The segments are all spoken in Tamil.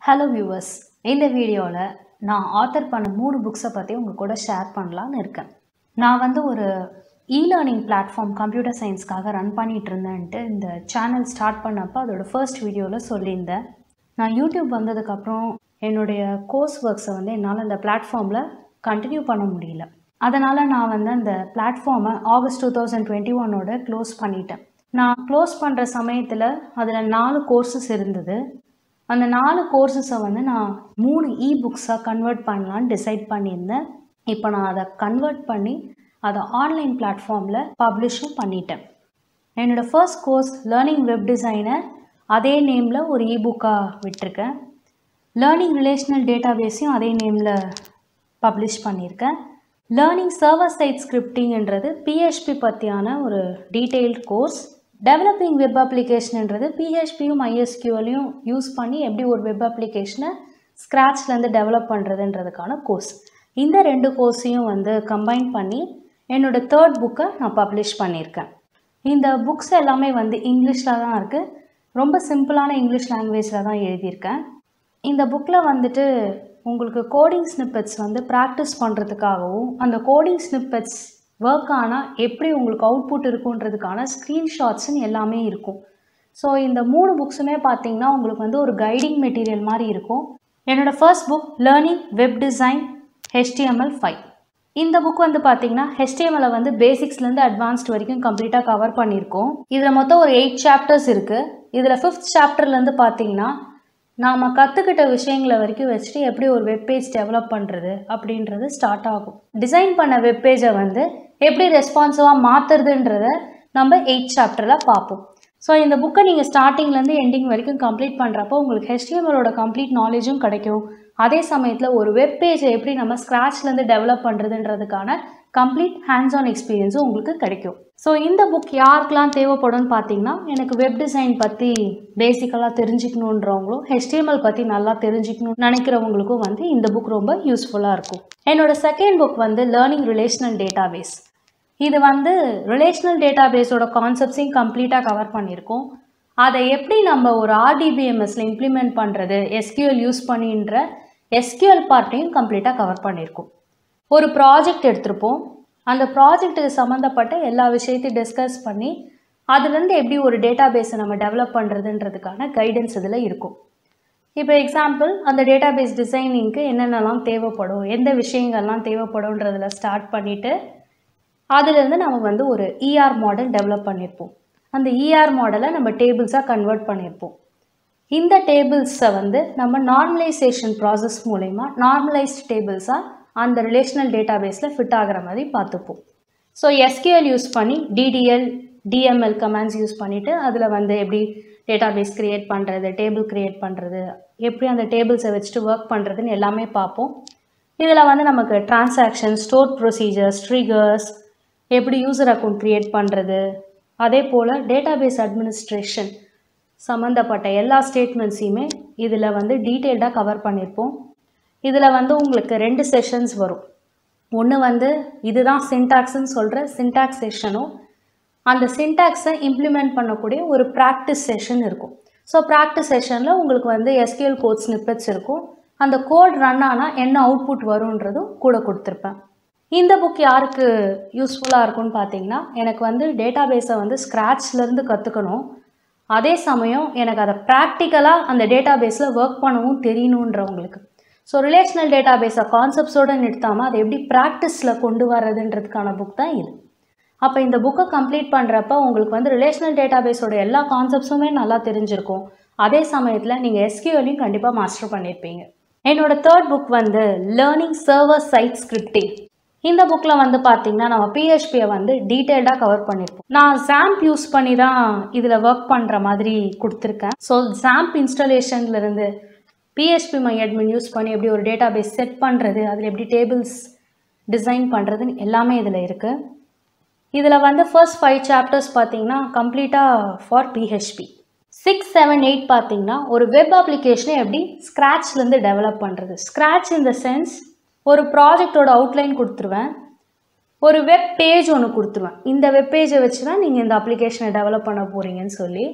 ஹலோ வியூவர்ஸ் இந்த வீடியோவில் நான் ஆத்தர் பண்ண மூணு புக்ஸை பற்றி உங்கள் கூட ஷேர் பண்ணலான்னு இருக்கேன் நான் வந்து ஒரு இ லேர்னிங் பிளாட்ஃபார்ம் கம்ப்யூட்டர் சயின்ஸ்க்காக ரன் பண்ணிகிட்டு இருந்தேன்ட்டு இந்த சேனல் ஸ்டார்ட் பண்ணப்போ அதோட ஃபர்ஸ்ட் வீடியோவில் சொல்லியிருந்தேன் நான் யூடியூப் வந்ததுக்கப்புறம் என்னுடைய கோர்ஸ் ஒர்க்ஸை வந்து என்னால் இந்த பிளாட்ஃபார்மில் கண்டினியூ பண்ண முடியல அதனால் நான் வந்து அந்த பிளாட்ஃபார்மை ஆகஸ்ட் டூ தௌசண்ட் டுவெண்ட்டி ஒன்னோட க்ளோஸ் பண்ணிட்டேன் நான் க்ளோஸ் பண்ணுற சமயத்தில் அதில் நாலு கோர்சஸ் இருந்தது அந்த நாலு கோர்சஸை வந்து நான் மூணு இ புக்ஸாக கன்வெர்ட் பண்ணலான்னு டிசைட் பண்ணியிருந்தேன் இப்போ நான் அதை கன்வெர்ட் பண்ணி அதை ஆன்லைன் பிளாட்ஃபார்மில் பப்ளிஷும் பண்ணிட்டேன் என்னோடய ஃபர்ஸ்ட் கோர்ஸ் லேர்னிங் வெப் டிசைனை அதே நேமில் ஒரு இ புக்காக விட்டிருக்கேன் லேர்னிங் ரிலேஷனல் டேட்டாபேஸையும் அதே நேமில் பப்ளிஷ் பண்ணியிருக்கேன் லேர்னிங் சர்வர் சைட் ஸ்கிரிப்டிங்ன்றது பிஹெச்பி பற்றியான ஒரு டீட்டெயில்ட் கோர்ஸ் டெவலப்பிங் வெப் அப்ளிகேஷன்ன்றது பிஹெச்பியும் ஐஎஸ்கியூலையும் யூஸ் பண்ணி எப்படி ஒரு வெப் அப்ளிகேஷனை ஸ்க்ராட்ச்லேருந்து டெவலப் பண்ணுறதுன்றதுக்கான கோர்ஸ் இந்த ரெண்டு கோர்ஸையும் வந்து கம்பைன் பண்ணி என்னோடய தேர்ட் புக்கை நான் பப்ளிஷ் பண்ணியிருக்கேன் இந்த புக்ஸ் எல்லாமே வந்து இங்கிலீஷில் தான் இருக்குது ரொம்ப சிம்பிளான இங்கிலீஷ் லாங்குவேஜில் தான் எழுதியிருக்கேன் இந்த புக்கில் வந்துட்டு உங்களுக்கு கோடிங் ஸ்னிப்பெட்ஸ் வந்து ப்ராக்டிஸ் பண்ணுறதுக்காகவும் அந்த கோடிங் ஸ்னிப்பெட்ஸ் ஒர்க் ஆனால் எப்படி உங்களுக்கு அவுட்புட் இருக்குன்றதுக்கான ஸ்க்ரீன்ஷாட்ஸ்னு எல்லாமே இருக்கும் ஸோ இந்த மூணு புக்ஸுமே பார்த்தீங்கன்னா உங்களுக்கு வந்து ஒரு கைடிங் மெட்டீரியல் மாதிரி இருக்கும் என்னோடய first book learning web design HTML five இந்த புக் வந்து பார்த்தீங்கன்னா ஹெச்டிஎம்எலை வந்து பேசிக்ஸ்லேருந்து அட்வான்ஸ்ட் வரைக்கும் கம்ப்ளீட்டாக கவர் பண்ணியிருக்கோம் இதில் மொத்தம் ஒரு எயிட் சாப்டர்ஸ் இருக்குது இதில் ஃபிஃப்த் சாப்டர்லேருந்து பார்த்தீங்கன்னா நாம் கற்றுக்கிட்ட விஷயங்களை வரைக்கும் வச்சுட்டு எப்படி ஒரு வெப்பேஜ் டெவலப் பண்ணுறது அப்படின்றது ஸ்டார்ட் ஆகும் டிசைன் பண்ண வெப்பேஜை வந்து எப்படி ரெஸ்பான்சிவாக மாற்றுறதுன்றத நம்ம எயிட் சாப்டரில் பார்ப்போம் ஸோ இந்த புக்கை நீங்கள் ஸ்டார்டிங்லேருந்து எண்டிங் வரைக்கும் கம்ப்ளீட் பண்ணுறப்போ உங்களுக்கு ஹெச்டிஎம்எலோட கம்ப்ளீட் நாலேஜும் கிடைக்கும் அதே சமயத்தில் ஒரு வெப் பேஜை எப்படி நம்ம ஸ்க்ராட்ச்லேருந்து டெவலப் பண்ணுறதுன்றதுக்கான கம்ப்ளீட் ஹேண்ட்ஸ் ஆன் எக்ஸ்பீரியன்ஸும் உங்களுக்கு கிடைக்கும் ஸோ இந்த புக் யாருக்கெல்லாம் தேவைப்படும்னு பார்த்தீங்கன்னா எனக்கு வெப் டிசைன் பற்றி பேசிக்கலாக தெரிஞ்சுக்கணுன்றவங்களும் ஹெச்டிஎம்எல் பற்றி நல்லா தெரிஞ்சுக்கணும்னு நினைக்கிறவங்களுக்கும் வந்து இந்த புக் ரொம்ப யூஸ்ஃபுல்லாக இருக்கும் என்னோட செகண்ட் புக் வந்து லேர்னிங் ரிலேஷனல் டேட்டாபேஸ் இது வந்து ரிலேஷனல் டேட்டாபேஸோட கான்செப்ட்ஸையும் கம்ப்ளீட்டாக கவர் பண்ணியிருக்கோம் அதை எப்படி நம்ம ஒரு ஆர்டிபிஎம்எஸில் இம்ப்ளிமெண்ட் பண்ணுறது எஸ்கியூஎல் யூஸ் பண்ணின்ற எஸ்கியூஎல் பார்ட்டையும் கம்ப்ளீட்டாக கவர் பண்ணியிருக்கோம் ஒரு ப்ராஜெக்ட் எடுத்திருப்போம் அந்த ப்ராஜெக்ட்டுக்கு சம்மந்தப்பட்ட எல்லா விஷயத்தையும் டிஸ்கஸ் பண்ணி அதுலேருந்து எப்படி ஒரு டேட்டா பேஸை நம்ம டெவலப் பண்ணுறதுன்றதுக்கான கைடன்ஸ் இதில் இருக்கும் இப்போ எக்ஸாம்பிள் அந்த டேட்டா பேஸ் டிசைனிங்க்கு என்னென்னலாம் தேவைப்படும் எந்த விஷயங்கள்லாம் தேவைப்படும்ன்றதில் ஸ்டார்ட் பண்ணிவிட்டு அதுலேருந்து நம்ம வந்து ஒரு இஆர் மாடல் டெவலப் பண்ணியிருப்போம் அந்த இஆர் மாடலை நம்ம டேபிள்ஸாக கன்வெர்ட் பண்ணியிருப்போம் இந்த டேபிள்ஸை வந்து நம்ம நார்மலைசேஷன் ப்ராசஸ் மூலயமா நார்மலைஸ்ட் டேபிள்ஸாக அந்த ரிலேஷனல் டேட்டா பேஸில் ஃபிட் ஆகிற மாதிரி பார்த்துப்போம் ஸோ எஸ்கியூஎல் யூஸ் பண்ணி டிடிஎல் டிஎம்எல் கமாண்ட்ஸ் யூஸ் பண்ணிவிட்டு அதில் வந்து எப்படி டேட்டா பேஸ் க்ரியேட் பண்ணுறது டேபிள் க்ரியேட் பண்ணுறது எப்படி அந்த டேபிள்ஸை வச்சுட்டு ஒர்க் பண்ணுறதுன்னு எல்லாமே பார்ப்போம் இதில் வந்து நமக்கு டிரான்சாக்ஷன் ஸ்டோர் ப்ரொசீஜர்ஸ் ட்ரிகர்ஸ் எப்படி யூசர் அக்கௌண்ட் க்ரியேட் பண்ணுறது அதே போல் டேட்டாபேஸ் அட்மினிஸ்ட்ரேஷன் சம்மந்தப்பட்ட எல்லா ஸ்டேட்மெண்ட்ஸையுமே இதில் வந்து டீட்டெயில்டாக கவர் பண்ணியிருப்போம் இதில் வந்து உங்களுக்கு ரெண்டு செஷன்ஸ் வரும் ஒன்று வந்து இதுதான் சின்டாக்ஸ்ன்னு சொல்கிற சின்டாக்ஸ் செஷனும் அந்த சின்டாக்ஸை இம்ப்ளிமெண்ட் பண்ணக்கூடிய ஒரு ப்ராக்டிஸ் செஷன் இருக்கும் ஸோ ப்ராக்டிஸ் செஷனில் உங்களுக்கு வந்து எஸ்கியூஎல் கோட் ஸ்னிப்பெட்ஸ் இருக்கும் அந்த கோட் ரன் ஆனால் என்ன அவுட்புட் வரும்ன்றதும் கூட கொடுத்துருப்பேன் இந்த புக் யாருக்கு யூஸ்ஃபுல்லாக இருக்கும்னு பார்த்தீங்கன்னா எனக்கு வந்து டேட்டா பேஸை வந்து ஸ்க்ராட்ச்லேருந்து கற்றுக்கணும் அதே சமயம் எனக்கு அதை ப்ராக்டிக்கலாக அந்த டேட்டா பேஸில் ஒர்க் பண்ணவும் தெரியணுன்றவங்களுக்கு ஸோ ரிலேஷனல் டேட்டா பேஸை கான்செப்ட்ஸோடு நிறுத்தாமல் அதை எப்படி ப்ராக்டிஸில் கொண்டு வர்றதுன்றதுக்கான புக் தான் இது அப்போ இந்த புக்கை கம்ப்ளீட் பண்ணுறப்ப உங்களுக்கு வந்து ரிலேஷனல் டேட்டா பேஸோட எல்லா கான்செப்ட்ஸுமே நல்லா தெரிஞ்சிருக்கும் அதே சமயத்தில் நீங்கள் எஸ்கியூலையும் கண்டிப்பாக மாஸ்டர் பண்ணியிருப்பீங்க என்னோட தேர்ட் புக் வந்து லேர்னிங் சர்வர் சைட் ஸ்கிரிப்டிங் இந்த புக்கில் வந்து பார்த்தீங்கன்னா நம்ம பிஹெச்பியை வந்து டீட்டெயில்டாக கவர் பண்ணியிருப்போம் நான் ஜாம்ப் யூஸ் பண்ணி தான் இதில் ஒர்க் பண்ணுற மாதிரி கொடுத்துருக்கேன் ஸோ ஜாம்ப் இன்ஸ்டாலேஷன்லேருந்து பிஹெச்பி மை அட்மின் யூஸ் பண்ணி எப்படி ஒரு டேட்டா பேஸ் செட் பண்ணுறது அதில் எப்படி டேபிள்ஸ் டிசைன் பண்ணுறதுன்னு எல்லாமே இதில் இருக்குது இதில் வந்து ஃபர்ஸ்ட் ஃபைவ் சாப்டர்ஸ் பார்த்தீங்கன்னா கம்ப்ளீட்டாக for PHP six seven eight பார்த்தீங்கன்னா ஒரு வெப் அப்ளிகேஷனை எப்படி ஸ்க்ராட்ச்லேருந்து டெவலப் பண்ணுறது ஸ்க்ராட்ச் இன் த சென்ஸ் ஒரு ப்ராஜெக்டோட அவுட்லைன் கொடுத்துருவேன் ஒரு வெப் பேஜ் ஒன்று கொடுத்துருவேன் இந்த வெப் பேஜை வச்சு தான் நீங்கள் இந்த அப்ளிகேஷனை டெவலப் பண்ண போகிறீங்கன்னு சொல்லி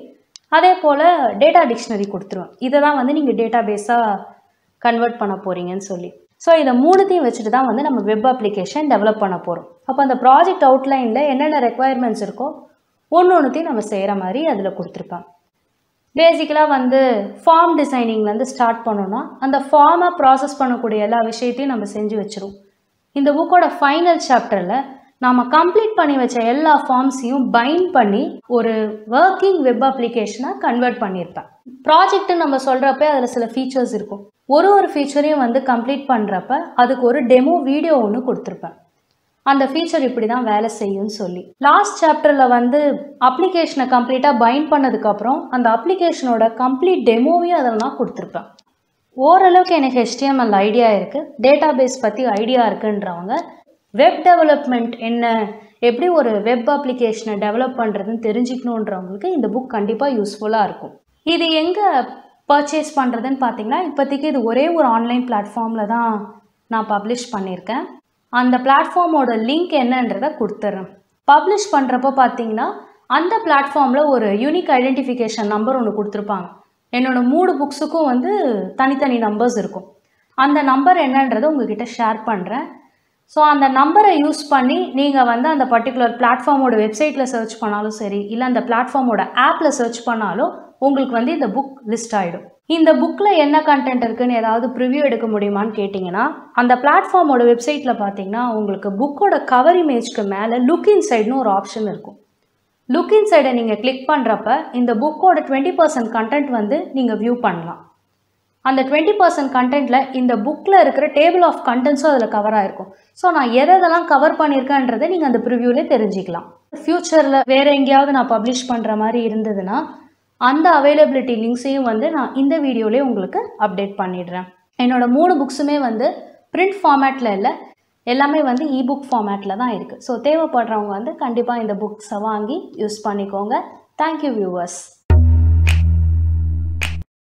அதே போல் டேட்டா டிக்ஷனரி கொடுத்துருவேன் இதை தான் வந்து நீங்கள் டேட்டா பேஸாக கன்வெர்ட் பண்ண போகிறீங்கன்னு சொல்லி ஸோ இதை மூணுத்தையும் வச்சுட்டு தான் வந்து நம்ம வெப் அப்ளிகேஷன் டெவலப் பண்ண போகிறோம் அப்போ அந்த ப்ராஜெக்ட் அவுட்லைனில் என்னென்ன ரெக்குவயர்மெண்ட்ஸ் இருக்கோ ஒன்று ஒன்றுத்தையும் நம்ம செய்கிற மாதிரி அதில் கொடுத்துருப்பேன் பேசிக்கலாக வந்து ஃபார்ம் டிசைனிங்லேருந்து ஸ்டார்ட் பண்ணோன்னா அந்த ஃபார்மை ப்ராசஸ் பண்ணக்கூடிய எல்லா விஷயத்தையும் நம்ம செஞ்சு வச்சிரும் இந்த புக்கோட ஃபைனல் சாப்டரில் நாம் கம்ப்ளீட் பண்ணி வச்ச எல்லா ஃபார்ம்ஸையும் பைண்ட் பண்ணி ஒரு ஒர்க்கிங் வெப் அப்ளிகேஷனாக கன்வெர்ட் பண்ணியிருப்பேன் ப்ராஜெக்ட்டு நம்ம சொல்கிறப்ப அதில் சில ஃபீச்சர்ஸ் இருக்கும் ஒரு ஒரு ஃபீச்சரையும் வந்து கம்ப்ளீட் பண்ணுறப்ப அதுக்கு ஒரு டெமோ வீடியோ ஒன்று கொடுத்துருப்பேன் அந்த ஃபீச்சர் இப்படி தான் வேலை செய்யும்னு சொல்லி லாஸ்ட் சாப்டரில் வந்து அப்ளிகேஷனை கம்ப்ளீட்டாக பைண்ட் பண்ணதுக்கப்புறம் அந்த அப்ளிகேஷனோட கம்ப்ளீட் டெமோவையும் அதில் நான் கொடுத்துருப்பேன் ஓரளவுக்கு எனக்கு HTML ஐடியா இருக்குது டேட்டா பேஸ் பற்றி ஐடியா இருக்குன்றவங்க வெப் டெவலப்மெண்ட் என்ன எப்படி ஒரு வெப் அப்ளிகேஷனை டெவலப் பண்ணுறதுன்னு தெரிஞ்சுக்கணுன்றவங்களுக்கு இந்த புக் கண்டிப்பாக யூஸ்ஃபுல்லாக இருக்கும் இது எங்கே பர்ச்சேஸ் பண்ணுறதுன்னு பார்த்தீங்கன்னா இப்போதைக்கு இது ஒரே ஒரு ஆன்லைன் பிளாட்ஃபார்மில் தான் நான் பப்ளிஷ் பண்ணியிருக்கேன் அந்த பிளாட்ஃபார்மோட லிங்க் என்னன்றதை கொடுத்துட்றேன் பப்ளிஷ் பண்ணுறப்போ பார்த்தீங்கன்னா அந்த பிளாட்ஃபார்மில் ஒரு யூனிக் ஐடென்டிஃபிகேஷன் நம்பர் ஒன்று கொடுத்துருப்பாங்க என்னோடய மூணு புக்ஸுக்கும் வந்து தனித்தனி நம்பர்ஸ் இருக்கும் அந்த நம்பர் என்னன்றதை உங்ககிட்ட ஷேர் பண்ணுறேன் ஸோ அந்த நம்பரை யூஸ் பண்ணி நீங்கள் வந்து அந்த பர்டிகுலர் பிளாட்ஃபார்மோட வெப்சைட்டில் சர்ச் பண்ணாலும் சரி இல்லை அந்த பிளாட்ஃபார்மோட ஆப்பில் சர்ச் பண்ணாலும் உங்களுக்கு வந்து இந்த புக் லிஸ்ட் ஆகிடும் இந்த புக்கில் என்ன கண்டென்ட் இருக்குன்னு ஏதாவது ப்ரிவ்யூ எடுக்க முடியுமான்னு கேட்டிங்கன்னா அந்த பிளாட்ஃபார்மோட வெப்சைட்டில் பார்த்தீங்கன்னா உங்களுக்கு புக்கோட கவர் இமேஜ்க்கு மேலே லுக் இன்சைட்னு ஒரு ஆப்ஷன் இருக்கும் லுக் இன்சைடை நீங்கள் கிளிக் பண்ணுறப்ப இந்த புக்கோட டுவெண்ட்டி பர்சன்ட் கண்டென்ட் வந்து நீங்கள் வியூ பண்ணலாம் அந்த டுவெண்ட்டி பர்சன்ட் கண்டென்ட்டில் இந்த புக்கில் இருக்கிற டேபிள் ஆஃப் கண்டென்ட்ஸும் அதில் கவர் ஆகிருக்கும் ஸோ நான் எதை எதெல்லாம் கவர் பண்ணியிருக்கேன்றதை நீங்கள் அந்த ப்ரிவ்யூலே தெரிஞ்சுக்கலாம் ஃப்யூச்சரில் வேறு எங்கேயாவது நான் பப்ளிஷ் பண்ணுற மாதிரி இருந்ததுன்னா அந்த அவைலபிலிட்டி லிங்க்ஸையும் வந்து நான் இந்த வீடியோலேயே உங்களுக்கு அப்டேட் பண்ணிடுறேன் என்னோட மூணு புக்ஸுமே வந்து பிரிண்ட் ஃபார்மேட்டில் இல்லை எல்லாமே வந்து இபுக் ஃபார்மேட்டில் தான் இருக்குது ஸோ தேவைப்படுறவங்க வந்து கண்டிப்பாக இந்த புக்ஸை வாங்கி யூஸ் பண்ணிக்கோங்க தேங்க்யூ வியூவர்ஸ்